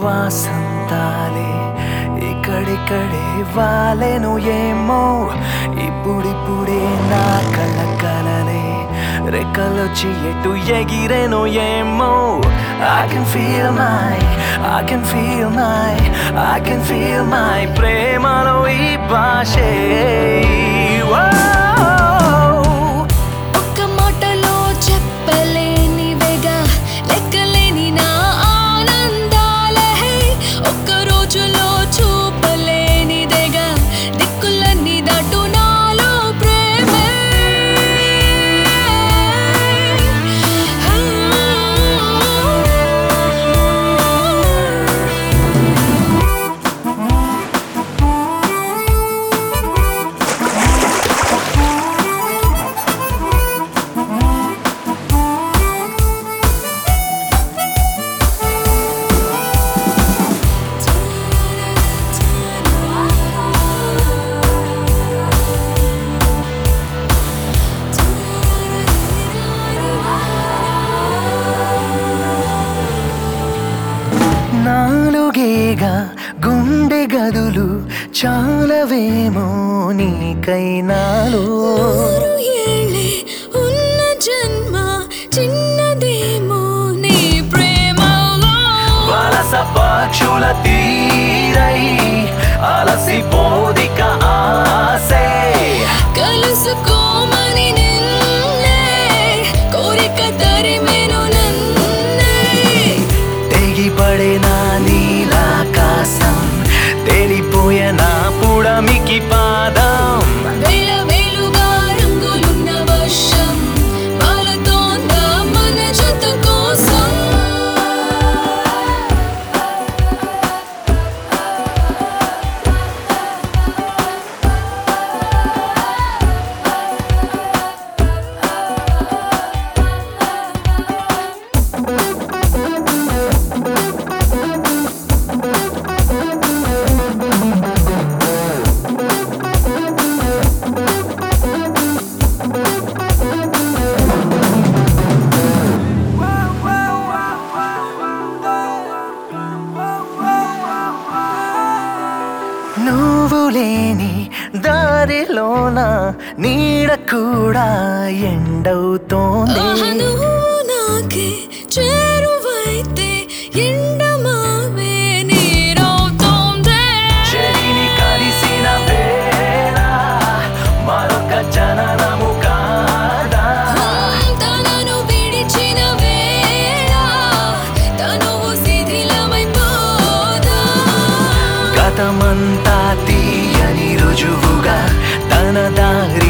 వాసంతాలే ఇక్కడిక్కడే వాలెను ఏమో ఇప్పుడిప్పుడే నా కళ్ళ కలలే రెక్కలొచ్చి ఎటు ఎగిరేను ఏమో I can feel my, I can feel my, I can feel my ప్రేమలో ఈ భాషే Whoa. ఒక్క మాటలో చెప్పలేనివేగా లెక్కలేని నా ఆనందాలే ఒక్క రోజులో చూపలేనిదేగా దిక్కులన్నీ దాటు నాలో ప్రేమే నాలుగేగా గుండె గదులు చాలవేమో నీకైనాలో నూరు ఏళ్ళే ఉన్న జన్మ చిన్నదేమో నీ ప్రేమలో వలస పక్షుల తీరై అలసిపోదిక ఆసే కలుసుకోమని నిన్నే కోరిక తరిమెను నన్నే తెగిపడే నా నీలాకాశం తెలిపోయే నా పుడమికి పాదం వేల వేలుగా రంగులున్న వర్షం పాలతోందా మన జత కోసం నువ్వు లేని దారిలోన నీడ కూడా ఎండవుతోంది ఆహను నాకే చేరువైతే ఎండమావే నీరవుతోందే చెరిని కలిసిన వేళ మరొక జననము కాదా తనను విడిచిన వేళ తనువు శిథిలమైపోదా గతమంతా తీయని రుజువుగా తన దారి